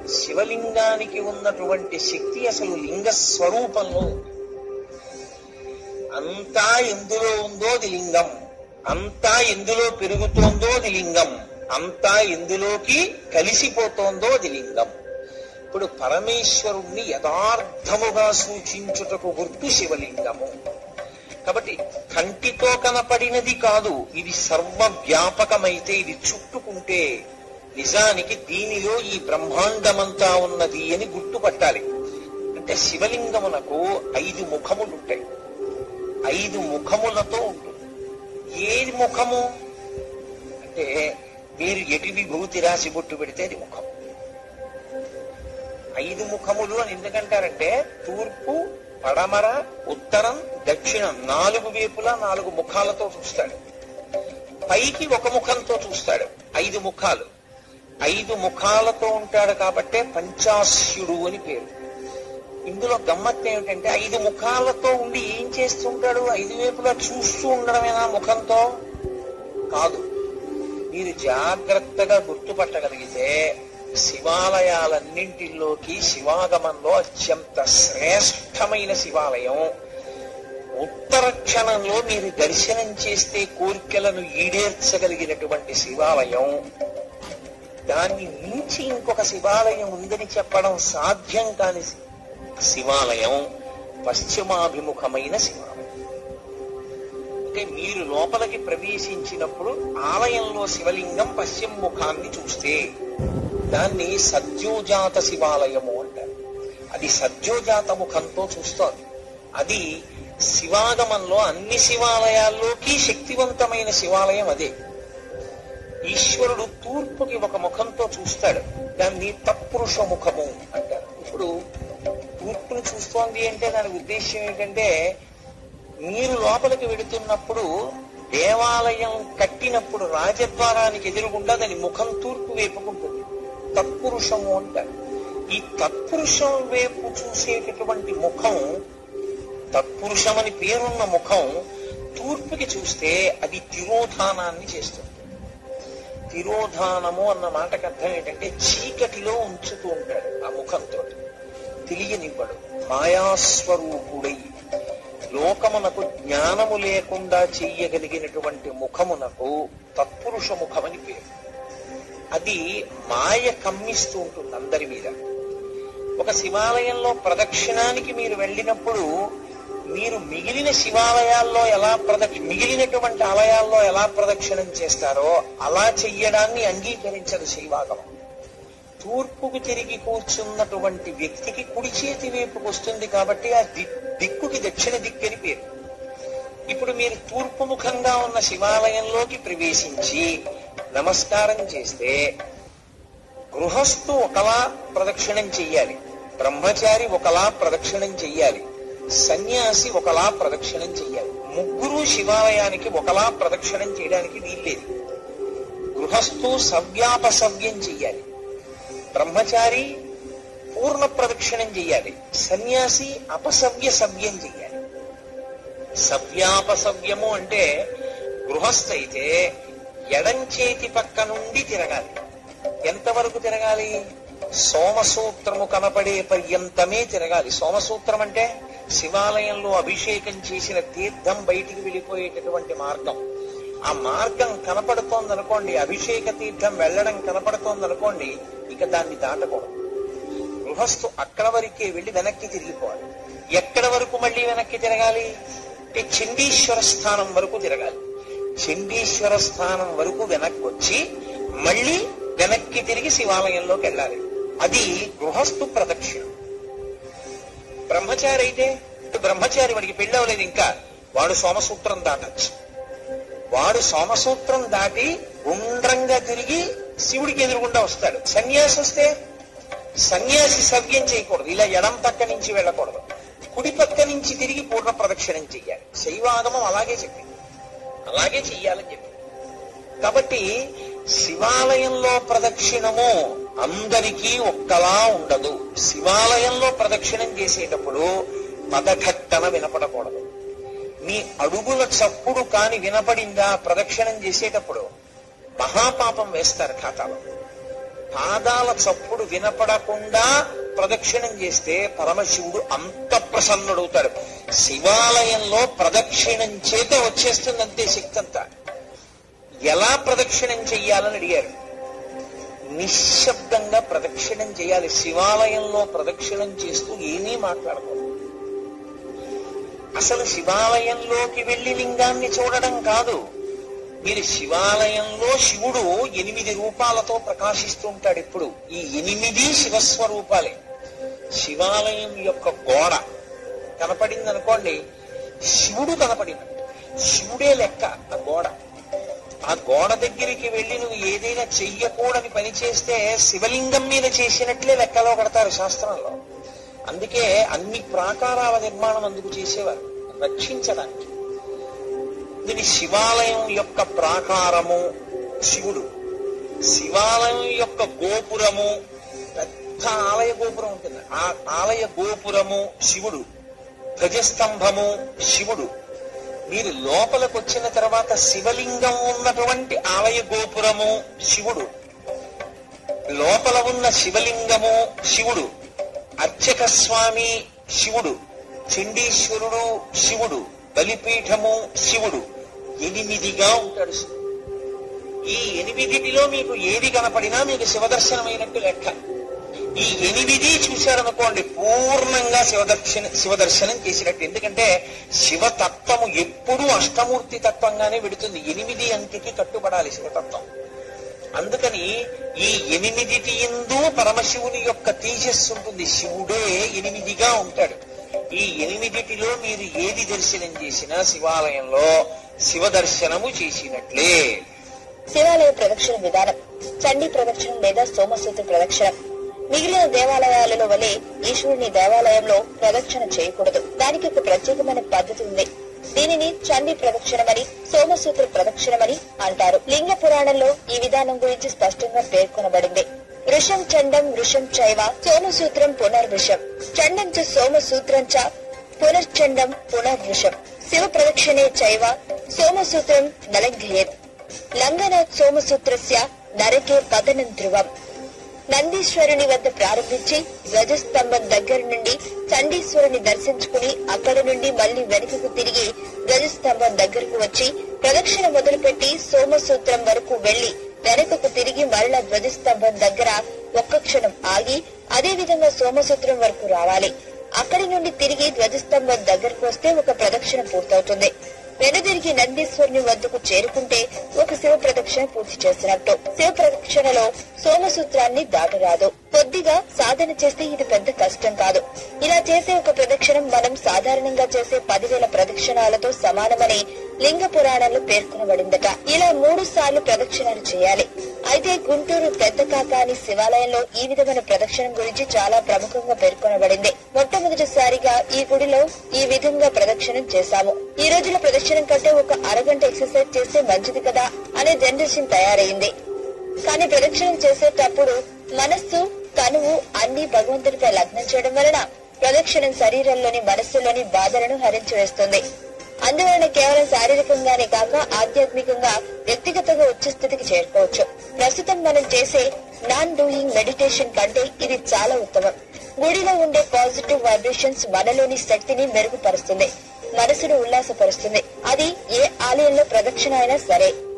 శివలింగానికి ఉన్నటువంటి శక్తి అసలు లింగ స్వరూపంలో ఉంది. అంతా ఎందులో ఉందో అది లింగం అంతా ఎందులో పెరుగుతోందో అది లింగం అంతా ఎందులోకి కలిసిపోతోందో అది లింగం ఇప్పుడు పరమేశ్వరుణ్ణి యథార్థముగా సూచించుటకు గుర్తు శివలింగము కాబట్టి కంటితో కనపడినది కాదు ఇది సర్వవ్యాపకమైతే ఇది చుట్టుకుంటే నిజానికి దీనిలో ఈ బ్రహ్మాండమంతా ఉన్నది అని గుర్తుపట్టాలి అంటే శివలింగమునకు ఐదు ముఖములు ఉంటాయి ఐదు ముఖములతో ఉంటుంది ఏది ముఖము అంటే మీరు ఎటు విభూతి రాసి బొట్టు పెడితే అది ముఖం ఐదు ముఖములు అని ఎందుకంటారంటే తూర్పు పడమర ఉత్తరం దక్షిణం నాలుగు వైపులా నాలుగు ముఖాలతో చూస్తాడు పైకి ఒక ముఖంతో చూస్తాడు ఐదు ముఖాలు ఐదు ముఖాలతో ఉంటాడు కాబట్టే పంచాస్యుడు అని పేరు ఇందులో గమ్మత్తు ఏమిటంటే ఐదు ముఖాలతో ఉండి ఏం చేస్తుంటాడు ఐదు వైపులా చూస్తూ ఉండడమేనా ముఖంతో కాదు మీరు జాగ్రత్తగా గుర్తుపట్టగలిగితే శివాలయాలన్నింటిలోకి శివాగమంలో అత్యంత శ్రేష్టమైన శివాలయం ఉత్తర క్షణంలో మీరు దర్శనం చేస్తే కోరికలను ఈడేర్చగలిగినటువంటి శివాలయం దాన్ని మించి ఇంకొక శివాలయం ఉందని చెప్పడం సాధ్యం కాని శివాలయం పశ్చిమాభిముఖమైన శివాలయం అంటే మీరు లోపలికి ప్రవేశించినప్పుడు ఆలయంలో శివలింగం పశ్చిమ ముఖాన్ని చూస్తే దాన్ని సద్యోజాత శివాలయము అంటారు అది సద్యోజాత ముఖంతో చూస్తోంది అది శివాగమంలో అన్ని శివాలయాల్లోకి శక్తివంతమైన శివాలయం అదే ఈశ్వరుడు తూర్పుకి ఒక ముఖంతో చూస్తాడు దాన్ని తత్పురుష ముఖము అంటారు ఇప్పుడు తూర్పుని చూస్తోంది అంటే దాని ఉద్దేశం ఏంటంటే మీరు లోపలికి వెడుతున్నప్పుడు దేవాలయం కట్టినప్పుడు రాజద్వారానికి ఎదురుగుండా దాని ముఖం తూర్పు వైపుకుంటుంది తత్పురుషము అంటారు ఈ తత్పురుషం వైపు చూసేటటువంటి ముఖం తత్పురుషమని పేరున్న ముఖం తూర్పుకి చూస్తే అది తిరోధానాన్ని చేస్తుంది తిరోధానము అన్న మాటకు అర్థం ఏంటంటే చీకటిలో ఉంచుతూ ఉంటాడు ఆ ముఖంతో తెలియనివ్వడు మాయాస్వరూపుడై లోకమునకు జ్ఞానము లేకుండా చెయ్యగలిగినటువంటి ముఖమునకు తత్పురుష ముఖమని పేరు అది మాయ కమ్మిస్తూ ఉంటుంది అందరి మీద ఒక శివాలయంలో ప్రదక్షిణానికి మీరు వెళ్ళినప్పుడు మీరు మిగిలిన శివాలయాల్లో ఎలా ప్రదక్షి మిగిలినటువంటి ఆలయాల్లో ఎలా ప్రదక్షిణం చేస్తారో అలా చెయ్యడాన్ని అంగీకరించదు శైవాగమం తూర్పుకు తిరిగి కూర్చున్నటువంటి వ్యక్తికి కుడి చేతి వైపుకు వస్తుంది కాబట్టి ఆ ది- దిక్కుకి దక్షిణ దిక్కని పేరు ఇప్పుడు మీరు తూర్పు ముఖంగా ఉన్న శివాలయంలోకి ప్రవేశించి నమస్కారం చేస్తే గృహస్థు ఒకలా ప్రదక్షిణం చెయ్యాలి బ్రహ్మచారి ఒకలా ప్రదక్షిణం చెయ్యాలి సన్యాసి ఒకలా ప్రదక్షిణం చెయ్యాలి ముగ్గురు శివాలయానికి ఒకలా ప్రదక్షిణం చేయడానికి వీల్లేదు గృహస్థు సవ్యాపసవ్యం చెయ్యాలి బ్రహ్మచారి పూర్ణ ప్రదక్షిణం చెయ్యాలి సన్యాసి అపసవ్య సవ్యం చెయ్యాలి సవ్యాపసవ్యము అంటే గృహస్థ అయితే ఎడం చేతి పక్క నుండి తిరగాలి ఎంతవరకు తిరగాలి సోమసూత్రము కనపడే పర్యంతమే తిరగాలి సోమసూత్రం అంటే శివాలయంలో అభిషేకం చేసిన తీర్థం బయటికి వెళ్ళిపోయేటటువంటి మార్గం ఆ మార్గం కనపడుతోందనుకోండి అభిషేక తీర్థం వెళ్ళడం కనపడుతోందనుకోండి ఇక దాన్ని దాటకూడదు గృహస్థు అక్కడ వరకే వెళ్ళి వెనక్కి తిరిగిపోవాలి ఎక్కడ వరకు మళ్ళీ వెనక్కి తిరగాలి అంటే చండీశ్వర స్థానం వరకు తిరగాలి చండీశ్వర స్థానం వరకు వెనక్కి వచ్చి మళ్ళీ వెనక్కి తిరిగి శివాలయంలోకి వెళ్ళాలి అది గృహస్థు ప్రదక్షిణ బ్రహ్మచారి అయితే ఇప్పుడు బ్రహ్మచారి వాడికి పెళ్ళి అవ్వలేదు ఇంకా వాడు సోమసూత్రం దాటచ్చు వాడు సోమసూత్రం దాటి గుండ్రంగా తిరిగి శివుడికి ఎదురుగుండా వస్తాడు సన్యాసి వస్తే సన్యాసి సవ్యం చేయకూడదు ఇలా ఎడం పక్క నుంచి వెళ్ళకూడదు కుడి పక్క నుంచి తిరిగి పూర్ణ ప్రదక్షిణం చెయ్యాలి శైవాగమం అలాగే చెప్పింది అలాగే చెయ్యాలని చెప్పి కాబట్టి శివాలయంలో ప్రదక్షిణము అందరికీ ఒక్కలా ఉండదు శివాలయంలో ప్రదక్షిణం చేసేటప్పుడు పదఘట్టన వినపడకూడదు మీ అడుగుల చప్పుడు కాని వినపడిందా ప్రదక్షిణం చేసేటప్పుడు మహాపాపం వేస్తారు ఖాతాలో పాదాల చప్పుడు వినపడకుండా ప్రదక్షిణం చేస్తే పరమశివుడు అంత ప్రసన్నుడవుతాడు శివాలయంలో ప్రదక్షిణం చేత వచ్చేస్తుంది అంతే శక్తి అంతా ఎలా ప్రదక్షిణం చెయ్యాలని అడిగారు నిశ్శబ్దంగా ప్రదక్షిణం చేయాలి శివాలయంలో ప్రదక్షిణం చేస్తూ ఏమీ మాట్లాడకూడదు అసలు శివాలయంలోకి వెళ్లి లింగాన్ని చూడడం కాదు మీరు శివాలయంలో శివుడు ఎనిమిది రూపాలతో ప్రకాశిస్తూ ఉంటాడు ఎప్పుడు ఈ ఎనిమిది శివస్వరూపాలే శివాలయం యొక్క గోడ కనపడింది అనుకోండి శివుడు కనపడింది శివుడే లెక్క ఆ గోడ ఆ గోడ దగ్గరికి వెళ్లి నువ్వు ఏదైనా చెయ్యకూడని పని చేస్తే శివలింగం మీద చేసినట్లే లెక్కలో కడతారు శాస్త్రంలో అందుకే అన్ని ప్రాకారాల నిర్మాణం అందుకు చేసేవారు రక్షించడానికి దీని శివాలయం యొక్క ప్రాకారము శివుడు శివాలయం యొక్క గోపురము పెద్ద ఆలయ గోపురం ఉంటుంది ఆ ఆలయ గోపురము శివుడు ధ్వజస్తంభము శివుడు మీరు లోపలికి వచ్చిన తర్వాత శివలింగం ఉన్నటువంటి ఆలయ గోపురము శివుడు లోపల ఉన్న శివలింగము శివుడు అర్చక స్వామి శివుడు చండీశ్వరుడు శివుడు బలిపీఠము శివుడు ఎనిమిదిగా ఉంటాడు శివుడు ఈ ఎనిమిదిటిలో మీకు ఏది కనపడినా మీకు శివదర్శనమైనట్టు లెక్క ఈ ఎనిమిది చూశారనుకోండి పూర్ణంగా శివదర్శన శివదర్శనం చేసినట్టు ఎందుకంటే శివతత్వము ఎప్పుడూ అష్టమూర్తి తత్వంగానే విడుతుంది ఎనిమిది అంకెకి కట్టుబడాలి శివతత్వం అందుకని ఈ ఎనిమిదిటి ఎందు పరమశివుని యొక్క తేజస్సు ఉంటుంది శివుడే ఎనిమిదిగా ఉంటాడు ఈ ఎనిమిదిటిలో మీరు ఏది దర్శనం చేసినా శివాలయంలో శివ దర్శనము చేసినట్లే శివాలయ ప్రదక్షిణ విధానం చండీ ప్రదక్షిణం లేదా సోమసూత్ర ప్రదక్షిణం మిగిలిన దేవాలయాలలో వలె ఈశ్వరుని దేవాలయంలో ప్రదక్షిణ చేయకూడదు దానికి ఒక ప్రత్యేకమైన పద్ధతి ఉంది దీనిని చండీ ప్రదక్షిణమని సోమసూత్ర ప్రదక్షిణమని అంటారు లింగ పురాణంలో ఈ విధానం గురించి స్పష్టంగా పేర్కొనబడింది వృషం చండం వృషం చైవ సోమసూత్రం పునర్వృషం చండం చ సోమసూత్రం చ పునశ్చండం పునర్వృషం శివ ప్రదక్షిణే చైవ సోమసూత్రం నలంఘయేత్ లంఘనాత్ సోమసూత్రస్య నరకే పతనం ధ్రువం నందీశ్వరుని వద్ద ప్రారంభించి ధ్వజస్తంభం దగ్గర నుండి చండీశ్వరుని దర్శించుకుని అక్కడ నుండి మళ్లీ వెనుకకు తిరిగి ధ్వజస్తంభం దగ్గరకు వచ్చి ప్రదక్షిణ మొదలుపెట్టి సోమసూత్రం వరకు వెళ్లి వెనుకకు తిరిగి మరల ధ్వజస్తంభం దగ్గర ఒక్క క్షణం ఆగి అదే విధంగా సోమసూత్రం వరకు రావాలి అక్కడి నుండి తిరిగి ధ్వజస్తంభం దగ్గరకు వస్తే ఒక ప్రదక్షిణ పూర్తవుతుంది వెనుదిరిగి నందీశ్వరుని వద్దకు చేరుకుంటే ఒక శివ ప్రదక్షిణ పూర్తి చేసినట్టు శివ ప్రదక్షిణలో సోమసూత్రాన్ని దాటరాదు కొద్దిగా సాధన చేస్తే ఇది పెద్ద కష్టం కాదు ఇలా చేసే ఒక ప్రదక్షిణం మనం సాధారణంగా చేసే పదివేల ప్రదక్షిణాలతో సమానమని లింగ పురాణంలో పేర్కొనబడిందట ఇలా మూడు సార్లు ప్రదక్షిణాలు చేయాలి అయితే గుంటూరు పెద్ద కాకాని శివాలయంలో ఈ విధమైన ప్రదక్షిణం గురించి చాలా ప్రముఖంగా పేర్కొనబడింది మొట్టమొదటిసారిగా ఈ గుడిలో ఈ విధంగా ప్రదక్షిణం చేశాము ఈ రోజుల ప్రదక్షిణం కంటే ఒక అరగంట ఎక్సర్సైజ్ చేస్తే మంచిది కదా అనే జనరేషన్ తయారైంది కానీ ప్రదక్షిణం చేసేటప్పుడు మనస్సు తనువు అన్ని భగవంతుడిపై లగ్నం చేయడం వలన ప్రదక్షిణం శరీరంలోని మనస్సులోని బాధలను హరించి వేస్తుంది అందువలన కేవలం శారీరకంగానే కాక ఆధ్యాత్మికంగా వ్యక్తిగతంగా ఉచ్చ స్థితికి చేరుకోవచ్చు ప్రస్తుతం మనం చేసే నాన్ డూయింగ్ మెడిటేషన్ కంటే ఇది చాలా ఉత్తమం గుడిలో ఉండే పాజిటివ్ వైబ్రేషన్స్ మనలోని శక్తిని మెరుగుపరుస్తుంది మనసును ఉల్లాసపరుస్తుంది అది ఏ ఆలయంలో ప్రదక్షిణ అయినా సరే